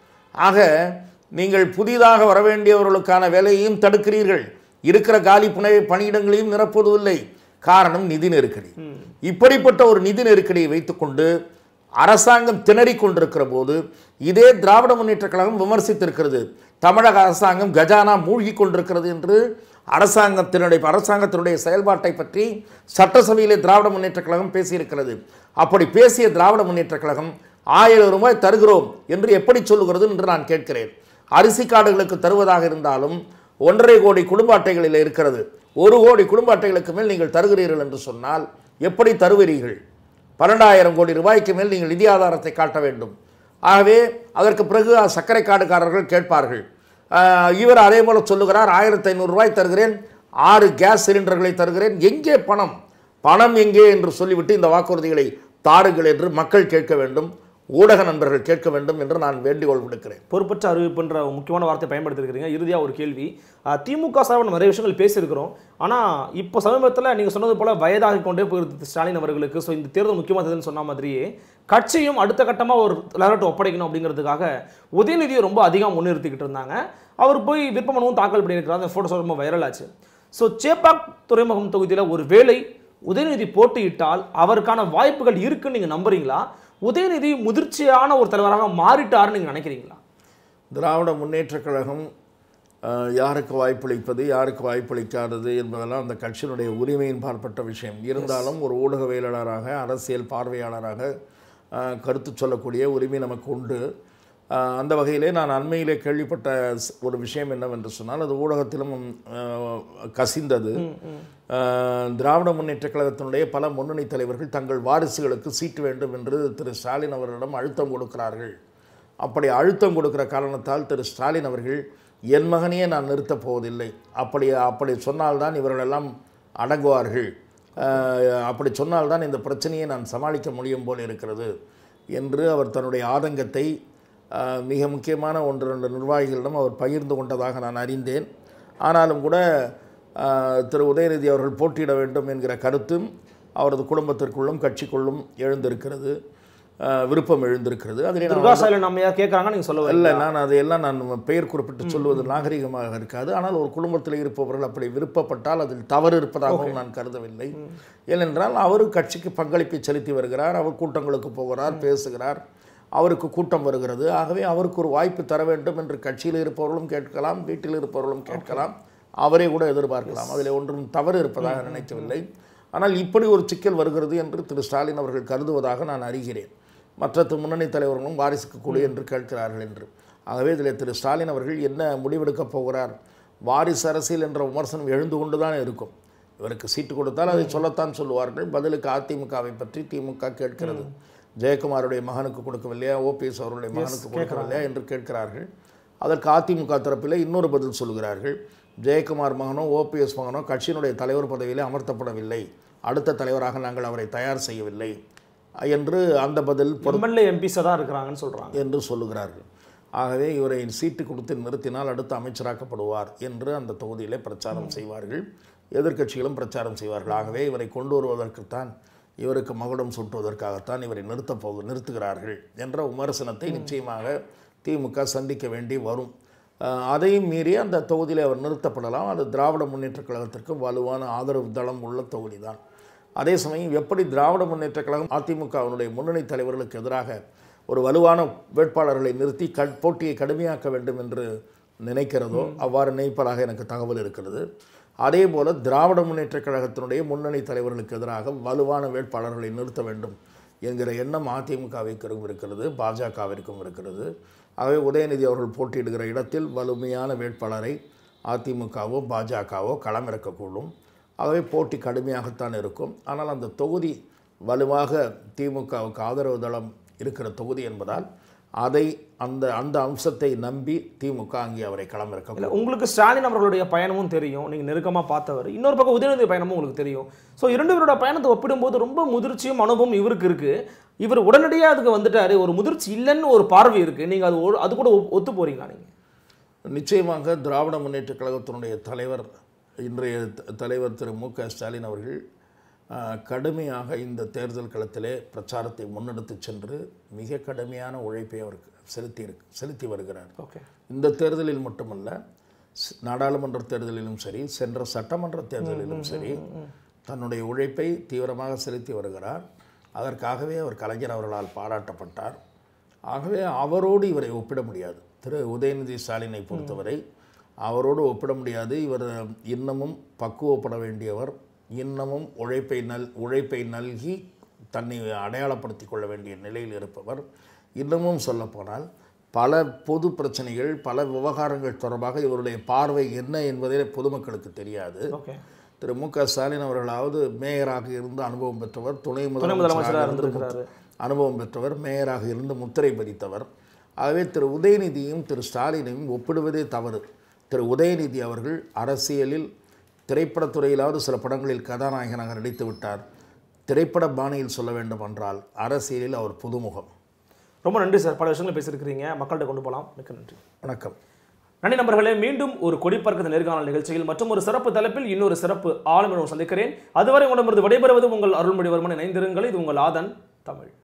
Speaker 6: ஆக நீங்கள் புதிதாக வர வேண்டியவர்களுக்கான வேலையையும் தடுக்கிறீர்கள் இருக்கிற காலி புனை பணியிடங்களையும் நிரப்புவதில்லை காரணம் நிதி நெருக்கடி இப்படிப்பட்ட ஒரு நிதி நெருக்கடியை வைத்துக்கொண்டு அரசாங்கம் திணறிக் கொண்டிருக்கிற போது இதே திராவிட முன்னேற்றக் கழகம் விமர்சித்திருக்கிறது தமிழக அரசாங்கம் கஜானா மூழ்கி கொண்டிருக்கிறது என்று அரசாங்கத்தினுடைய அரசாங்கத்தினுடைய செயல்பாட்டை பற்றி சட்டசபையிலே திராவிட முன்னேற்றக் கழகம் பேசியிருக்கிறது அப்படி பேசிய திராவிட முன்னேற்றக் கழகம் ஆயிரம் ரூபாய் தருகிறோம் என்று எப்படி சொல்லுகிறது என்று நான் கேட்கிறேன் அரிசி கார்டுகளுக்கு தருவதாக இருந்தாலும் ஒன்றரை கோடி குடும்ப அட்டைகளில் இருக்கிறது ஒரு கோடி குடும்ப அட்டைகளுக்கு மேல் நீங்கள் தருகிறீர்கள் என்று சொன்னால் எப்படி தருவீர்கள் பன்னெண்டாயிரம் கோடி ரூபாய்க்கு மேல் நீங்கள் நிதி ஆதாரத்தை காட்ட வேண்டும் ஆகவே அதற்கு பிறகு சர்க்கரை கார்டுக்காரர்கள் கேட்பார்கள் ஆஹ், இவர் அதே போல சொல்லுகிறார் ஆயிரத்தி ஐநூறு ரூபாய் தருகிறேன் ஆறு கேஸ் சிலிண்டர்களை தருகிறேன் எங்கே பணம் பணம் எங்கே என்று சொல்லிவிட்டு இந்த வாக்குறுதிகளை தாருங்கள் என்று மக்கள் கேட்க வேண்டும் ஊடக நண்பர்கள் கேட்க வேண்டும் என்று நான் வேண்டுகோள் விடுக்கிறேன்
Speaker 7: பொறுப்பற்ற அறிவிப்புன்ற ஒரு முக்கியமான வார்த்தை பயன்படுத்திருக்கிறீங்க இறுதியாக ஒரு கேள்வி அஹ், திமுக சார்பாக நம்ம நிறைய விஷயங்கள் பேசியிருக்கிறோம் ஆனால் இப்போ சமீபத்தில் நீங்கள் சொன்னது போல வயதாகி கொண்டே போயிருது ஸ்டாலின் அவர்களுக்கு ஸோ இந்த தேர்தல் முக்கியமானதுன்னு சொன்ன மாதிரியே கட்சியும் அடுத்த கட்டமாக ஒரு லெவலட்டை ஒப்படைக்கணும் அப்படிங்கிறதுக்காக உதயநிதியை ரொம்ப அதிகம் முன்னிறுத்திக்கிட்டு இருந்தாங்க அவர் போய் விருப்பமனுவும் தாக்கல் பண்ணியிருக்கிறார் அந்த ஃபோட்டோஸ் ரொம்ப வைரல் ஆச்சு ஸோ சேப்பாக் துறைமுகம் தொகுதியில் ஒரு வேளை உதயநிதி போட்டியிட்டால் அவருக்கான வாய்ப்புகள் இருக்குன்னு நீங்கள் நம்புறீங்களா உதயநிதி முதிர்ச்சியான ஒரு தலைவராக மாறிட்டாருன்னு நீங்கள் நினைக்கிறீங்களா
Speaker 6: திராவிட முன்னேற்றக் கழகம் அஹ், யாருக்கு வாய்ப்பளிப்பது யாருக்கு வாய்ப்பளிக்காதது என்பதெல்லாம் அந்த கட்சியினுடைய உரிமையின் பார்ப்பட்ட விஷயம் இருந்தாலும் ஒரு ஊடகவியலாளராக அரசியல் பார்வையாளராக அஹ், கருத்து சொல்லக்கூடிய உரிமை நமக்கு உண்டு அஹ், அந்த வகையிலே நான் அண்மையிலே கேள்விப்பட்ட ஸ்- ஒரு விஷயம் என்னவென்று சொன்னால் அது ஊடகத்திலும் அஹ், கசிந்தது அஹ், திராவிட முன்னேற்ற கழகத்தினுடைய பல முன்னணி தலைவர்கள் தங்கள் வாரிசுகளுக்கு சீட்டு வேண்டும் என்று திரு ஸ்டாலின் அவர்களிடம் அழுத்தம் கொடுக்கிறார்கள் அப்படி அழுத்தம் கொடுக்கிற காரணத்தால் திரு ஸ்டாலின் அவர்கள் என் மகனையே நான் நிறுத்தப் போவதில்லை அப்படி அப்படி சொன்னால்தான் இவர்களெல்லாம் அடங்குவார்கள் அஹ், அப்படி சொன்னால்தான் இந்த பிரச்சனையை நான் சமாளிக்க முடியும் போல் இருக்கிறது என்று அவர் தன்னுடைய ஆதங்கத்தை அஹ், மிக முக்கியமான ஒன்று ரெண்டு நிர்வாகிகளிடம் அவர் பகிர்ந்து கொண்டதாக நான் அறிந்தேன் ஆனாலும் கூட அஹ், திரு உதயநிதி அவர்கள் போட்டியிட வேண்டும் என்கிற கருத்தும் அவரது குடும்பத்திற்குள்ளும் கட்சிக்குள்ளும் எழுந்திருக்கிறது அஹ், விருப்பம் எழுந்திருக்கிறது அதிலே நான்
Speaker 7: துர்கா சைலன் நம்ம யார் கேட்குறாங்க நீங்கள் சொல்ல
Speaker 6: இல்லை
Speaker 7: வரல
Speaker 6: நான் அதையெல்லாம் நான் பெயர் குறிப்பிட்டு சொல்வது நாகரிகமாக இருக்காது ஆனால் ஒரு குடும்பத்தில் இருப்பவர்கள் அப்படி விருப்பப்பட்டால் அதில் தவறு இருப்பதாகவும் நான் கருதவில்லை ஏனென்றால் அவரும் கட்சிக்கு பங்களிப்பை செலுத்தி வருகிறார் அவர் கூட்டங்களுக்கு போகிறார் பேசுகிறார் அவருக்கு கூட்டம் வருகிறது ஆகவே அவருக்கு ஒரு வாய்ப்பு தர வேண்டும் என்று கட்சியில் இருப்பவர்களும் கேட்கலாம் வீட்டில் இருப்பவர்களும் கேட்கலாம் அவரே கூட எதிர்பார்க்கலாம் அதில் ஒன்றும் தவறு இருப்பதாக நினைக்கவில்லை ஆனால் இப்படி ஒரு சிக்கல் வருகிறது என்று திரு ஸ்டாலின் அவர்கள் கருதுவதாக நான் அறிகிறேன் மற்ற தி- முன்னணி தலைவர்களும் வாரிசுக்கு கொடு என்று கேட்கிறார்கள் என்று ஆகவே இதில் திரு ஸ்டாலின் அவர்கள் என்ன முடிவெடுக்கப் போகிறார் வாரிசு அரசியல் என்ற விமர்சனம் எழுந்து கொண்டு தான் இருக்கும் இவருக்கு சீட்டு கொடுத்தால் அதை சொல்லத்தான் சொல்லுவார்கள் பதிலுக்கு அதிமுகவை பற்றி திமுக கேட்கிறது ஜெயக்குமாருடைய மகனுக்கு கொடுக்கவில்லையா ஓபிஎஸ் அவருடைய மகனுக்கு கொடுக்கவில்லையா என்று கேட்கிறார்கள் அதற்கு அதிமுக தரப்பில் இன்னொரு பதில் சொல்கிறார்கள் ஜெயக்குமார் மகனோ ஓபிஎஸ் மகனோ கட்சியினுடைய தலைவர் பதவியிலே அமர்த்தப்படவில்லை அடுத்த தலைவராக நாங்கள் அவரை தயார் செய்யவில்லை என்று அந்த பதில் பொரு
Speaker 7: எம்எல்ஏ எம்பிஸாக தான் இருக்கிறாங்கன்னு சொல்கிறாங்க
Speaker 6: என்று சொல்லுகிறார்கள் ஆகவே இவரை சீட்டு கொடுத்து நிறுத்தினால் அடுத்து அமைச்சராக்கப்படுவார் என்று அந்த தொகுதியிலே பிரச்சாரம் செய்வார்கள் எதிர்க்கட்சிகளும் பிரச்சாரம் செய்வார்கள் ஆகவே இவரை கொண்டு வருவதற்குத்தான் இவருக்கு மகுடம் சூட்டுவதற்காகத்தான் இவரை நிறுத்தப் போக நிறுத்துகிறார்கள் என்ற விமர்சனத்தை நிச்சயமாக திமுக சந்திக்க வேண்டி வரும் அஹ், அதையும் மீறி அந்த தொகுதியில் அவர் நிறுத்தப்படலாம் அது திராவிட முன்னேற்றக் கழகத்திற்கு வலுவான ஆதரவு தளம் உள்ள தொகுதி தான் அதே சமயம் எப்படி திராவிட முன்னேற்றக் கழகம் அதிமுகவினுடைய முன்னணி தலைவர்களுக்கு எதிராக ஒரு வலுவான வேட்பாளர்களை நிறுத்தி க போட்டியை கடுமையாக்க வேண்டும் என்று நினைக்கிறதோ அவ்வாறு நினைப்பதாக எனக்கு தகவல் இருக்கிறது அதே போல திராவிட முன்னேற்றக் கழகத்தினுடைய முன்னணி தலைவர்களுக்கு எதிராக வலுவான வேட்பாளர்களை நிறுத்த வேண்டும் என்கிற எண்ணம் அதிமுகவிற்கும் இருக்கிறது பாஜகவிற்கும் இருக்கிறது ஆகவே உதயநிதி அவர்கள் போட்டியிடுகிற இடத்தில் வலிமையான வேட்பாளரை அதிமுகவோ பாஜகவோ களமிறக்கக்கூடும் ஆகவே போட்டி கடுமையாகத்தான் இருக்கும் ஆனால் அந்த தொகுதி வலுவாக திமுகவுக்கு ஆதரவு தளம் இருக்கிற தொகுதி என்பதால் அதை அந்த அந்த அம்சத்தை நம்பி திமுக அங்கே அவரை களமிறக்க
Speaker 7: இல்லை உங்களுக்கு ஸ்டாலின் அவர்களுடைய பயணமும் தெரியும் நீங்கள் நெருக்கமாக பார்த்தவர் இன்னொரு பக்கம் உதயநிதி பயணமும் உங்களுக்கு தெரியும் ஸோ இரண்டு பேரோட பயணத்தை ஒப்பிடும்போது ரொம்ப முதிர்ச்சியும் அனுபவம் இவருக்கு இருக்கு இவர் உடனடியாக அதுக்கு வந்துட்டாரு ஒரு முதிர்ச்சி இல்லைன்னு ஒரு பார்வை இருக்கு நீங்கள் அது ஒரு- அது கூட ஒ- ஒத்து போறீங்களா நீங்கள்
Speaker 6: நிச்சயமாக திராவிட முன்னேற்றக் கழகத்தினுடைய தலைவர் இன்றைய த- தலைவர் திரு மு க ஸ்டாலின் அவர்கள் ஆஹ், கடுமையாக இந்த தேர்தல் களத்திலே பிரச்சாரத்தை முன்னெடுத்துச் சென்று மிக கடுமையான உழைப்பை அவர் செலுத்தி இருக்கு செலுத்தி வருகிறார்
Speaker 7: ஓகே
Speaker 6: இந்த தேர்தலில் மட்டுமல்ல ஸ்- நாடாளுமன்ற தேர்தலிலும் சரி சென்ற சட்டமன்ற தேர்தலிலும் சரி தன்னுடைய உழைப்பை தீவிரமாக செலுத்தி வருகிறார் அதற்காகவே அவர் கலைஞர் அவர்களால் பாராட்டப்பட்டார் ஆகவே அவரோடு இவரை ஒப்பிட முடியாது திரு உதயநிதி ஸ்டாலினை பொறுத்தவரை அவரோடு ஒப்பிட முடியாது இவர் இன்னமும் பக்குவப்பட வேண்டியவர் இன்னமும் உழைப்பை நல் உழைப்பை நல்கி தன்னை அடையாளப்படுத்திக் கொள்ள வேண்டிய நிலையில் இருப்பவர் இன்னமும் சொல்லப்போனால் பல பொது பிரச்சனைகள் பல விவகாரங்கள் தொடர்பாக இவருடைய பார்வை என்ன என்பதே பொதுமக்களுக்கு தெரியாது
Speaker 7: ஓகே
Speaker 6: திரு மு க ஸ்டாலின் அவர்களாவது மேயராக இருந்து அனுபவம் பெற்றவர் துணை
Speaker 7: முதலமைச்சராக
Speaker 6: முதலமைச்சராக இருந்து
Speaker 7: இருந்திருக்கிறாரு.
Speaker 6: முத்- அனுபவம் பெற்றவர் மேயராக இருந்து முத்திரை பதித்தவர் ஆகவே திரு உதயநிதியும் திரு ஸ்டாலினையும் ஒப்பிடுவதே தவறு திரு உதயநிதி அவர்கள் அரசியலில் திரைப்படத்துறையிலாவது சில படங்களில் கதாநாயகனாக நடித்து விட்டார் திரைப்பட பாணியில் சொல்ல வேண்டும் என்றால் அரசியலில் அவர் புதுமுகம்
Speaker 7: ரொம்ப நன்றி சார் பல விஷயங்களை பேசியிருக்கிறீங்க மக்கள்கிட்ட கொண்டு போகலாம் மிக்க நன்றி
Speaker 6: வணக்கம்
Speaker 7: நன்றி நண்பர்களே மீண்டும் ஒரு கொடிப்பறக்க நேர்காணல் நிகழ்ச்சியில் மற்றும் ஒரு சிறப்பு தலைப்பில் இன்னொரு சிறப்பு ஆளுநரும் சந்திக்கிறேன் அதுவரை உங்களிடமிருந்து விடைபெறுவது உங்கள் அருள்மொழிவர்மன் இணைந்திருங்கள் இது உங்கள் ஆதன் தமிழ்